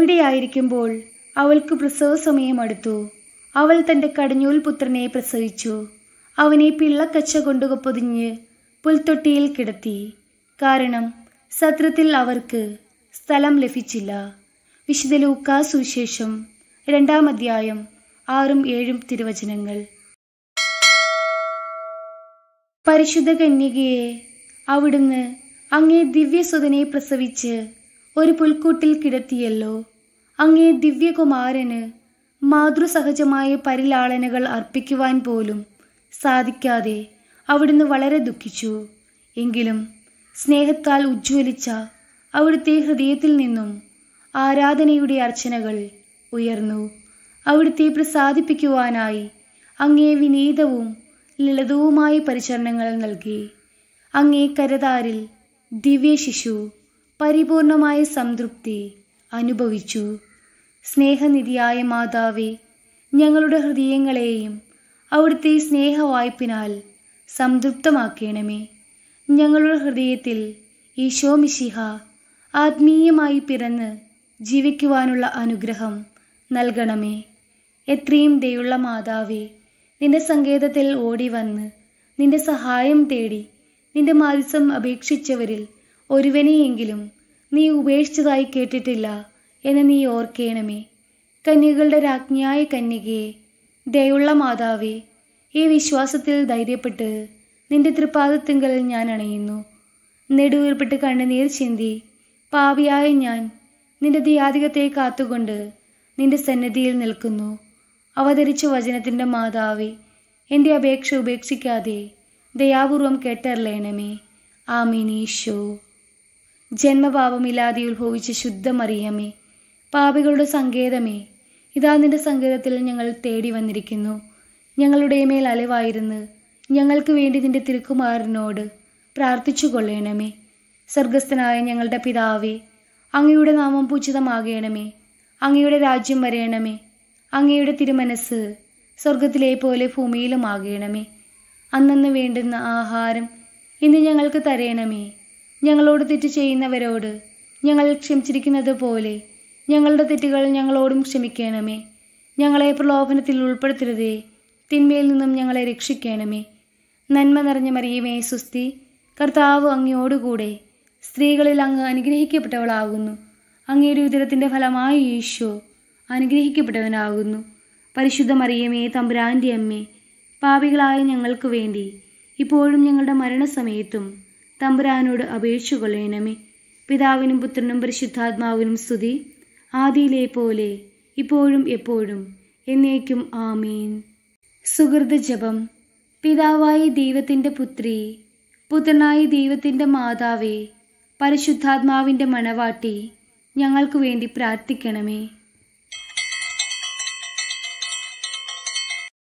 അവിടെയായിരിക്കുമ്പോൾ അവൾക്ക് പ്രസവ സമയം അടുത്തു അവൾ തൻ്റെ കടഞ്ഞൂൽ പുത്രനെ പ്രസവിച്ചു അവനെ പിള്ളക്കച്ച കൊണ്ട് പൊതിഞ്ഞ് പുൽത്തൊട്ടിയിൽ കിടത്തി കാരണം സത്രത്തിൽ അവർക്ക് സ്ഥലം ലഭിച്ചില്ല വിശുദ്ധ ലൂക്കാ സുവിശേഷം രണ്ടാം അധ്യായം ആറും ഏഴും തിരുവചനങ്ങൾ പരിശുദ്ധ കന്യകയെ അവിടുന്ന് അങ്ങേ ദിവ്യസുതനെ പ്രസവിച്ച് ഒരു പുൽക്കൂട്ടിൽ കിടത്തിയല്ലോ അങ്ങേ ദിവ്യകുമാരന് മാതൃസഹജമായ പരിലാളനകൾ അർപ്പിക്കുവാൻ പോലും സാധിക്കാതെ അവിടുന്ന് വളരെ ദുഃഖിച്ചു എങ്കിലും സ്നേഹത്താൽ ഉജ്ജ്വലിച്ച അവിടുത്തെ ഹൃദയത്തിൽ നിന്നും ആരാധനയുടെ അർച്ചനകൾ ഉയർന്നു അവിടുത്തെ പ്രസാദിപ്പിക്കുവാനായി അങ്ങേ വിനീതവും ലളിതവുമായ പരിചരണങ്ങൾ നൽകി അങ്ങേ കരതാരിൽ ദിവ്യ ശിശു പരിപൂർണമായ സംതൃപ്തി അനുഭവിച്ചു സ്നേഹനിധിയായ മാതാവേ ഞങ്ങളുടെ ഹൃദയങ്ങളെയും അവിടുത്തെ സ്നേഹവായ്പിനാൽ സംതൃപ്തമാക്കണമേ ഞങ്ങളുടെ ഹൃദയത്തിൽ ഈശോ മിശിഹ ആത്മീയമായി പിറന്ന് ജീവിക്കുവാനുള്ള അനുഗ്രഹം നൽകണമേ എത്രയും ദയുള്ള മാതാവേ നിന്റെ സങ്കേതത്തിൽ ഓടി വന്ന് നിന്റെ സഹായം തേടി നിന്റെ മാത്സം അപേക്ഷിച്ചവരിൽ ഒരുവനെയെങ്കിലും നീ ഉപേക്ഷിച്ചതായി കേട്ടിട്ടില്ല എന്ന് നീ ഓർക്കേണമേ കന്യകളുടെ രാജ്ഞിയായ കന്യകയെ ദയുള്ള മാതാവേ ഈ വിശ്വാസത്തിൽ ധൈര്യപ്പെട്ട് നിന്റെ തൃപ്പാദത്തിങ്കൽ ഞാൻ അണയുന്നു നെടുവീർപ്പെട്ട് കണ്ണുനീർ ചിന്തി പാവിയായ ഞാൻ നിന്റെ ധിയാധികത്തെ കാത്തുകൊണ്ട് നിന്റെ സന്നിധിയിൽ നിൽക്കുന്നു അവതരിച്ച വചനത്തിൻ്റെ മാതാവേ എൻ്റെ അപേക്ഷ ഉപേക്ഷിക്കാതെ ദയാപൂർവം കേട്ടറിയണമേ ആമീനീശോ ജന്മപാപമില്ലാതെ ഉത്ഭവിച്ച ശുദ്ധമറിയമേ പാപികളുടെ സങ്കേതമേ ഇതാ നിന്റെ സങ്കേതത്തിൽ ഞങ്ങൾ തേടി വന്നിരിക്കുന്നു ഞങ്ങളുടെ മേൽ അലവായിരുന്ന് ഞങ്ങൾക്ക് വേണ്ടി നിന്റെ തിരുക്കുമാരനോട് പ്രാർത്ഥിച്ചു കൊള്ളണമേ സ്വർഗസ്ഥനായ ഞങ്ങളുടെ പിതാവേ അങ്ങയുടെ നാമം പൂജിതമാകണമേ അങ്ങയുടെ രാജ്യം വരയണമേ അങ്ങയുടെ തിരുമനസ് സ്വർഗത്തിലെ പോലെ ഭൂമിയിലും ആകണമേ അന്നന്ന് വേണ്ടുന്ന ആഹാരം ഇന്ന് ഞങ്ങൾക്ക് തരയണമേ ഞങ്ങളോട് തെറ്റ് ചെയ്യുന്നവരോട് ഞങ്ങൾ ക്ഷമിച്ചിരിക്കുന്നത് പോലെ ഞങ്ങളുടെ തെറ്റുകൾ ഞങ്ങളോടും ക്ഷമിക്കണമേ ഞങ്ങളെ പ്രലോഭനത്തിൽ ഉൾപ്പെടുത്തരുതേ തിന്മയിൽ നിന്നും ഞങ്ങളെ രക്ഷിക്കണമേ നന്മ നിറഞ്ഞ മറിയമേ സുസ്തി കർത്താവ് അങ്ങയോടുകൂടെ സ്ത്രീകളിൽ അങ്ങ് അനുഗ്രഹിക്കപ്പെട്ടവളാകുന്നു അങ്ങയുടെ ഉദരത്തിൻ്റെ ഫലമായി ഈശോ അനുഗ്രഹിക്കപ്പെട്ടവനാകുന്നു പരിശുദ്ധ മറിയമേ തമ്പുരാൻ്റെ അമ്മേ പാപികളായ ഞങ്ങൾക്ക് വേണ്ടി ഇപ്പോഴും ഞങ്ങളുടെ മരണസമയത്തും തമ്പുരാനോട് അപേക്ഷ കൊള്ളണമേ പിതാവിനും പുത്രനും പരിശുദ്ധാത്മാവിനും സ്തുതി ആദിയിലെ പോലെ ഇപ്പോഴും എപ്പോഴും എന്നേക്കും ആമീൻ സുഹൃത ജപം പിതാവായി ദൈവത്തിൻ്റെ പുത്രി പുത്രനായി ദൈവത്തിൻ്റെ മാതാവേ പരിശുദ്ധാത്മാവിൻ്റെ മണവാട്ടി ഞങ്ങൾക്ക് വേണ്ടി പ്രാർത്ഥിക്കണമേ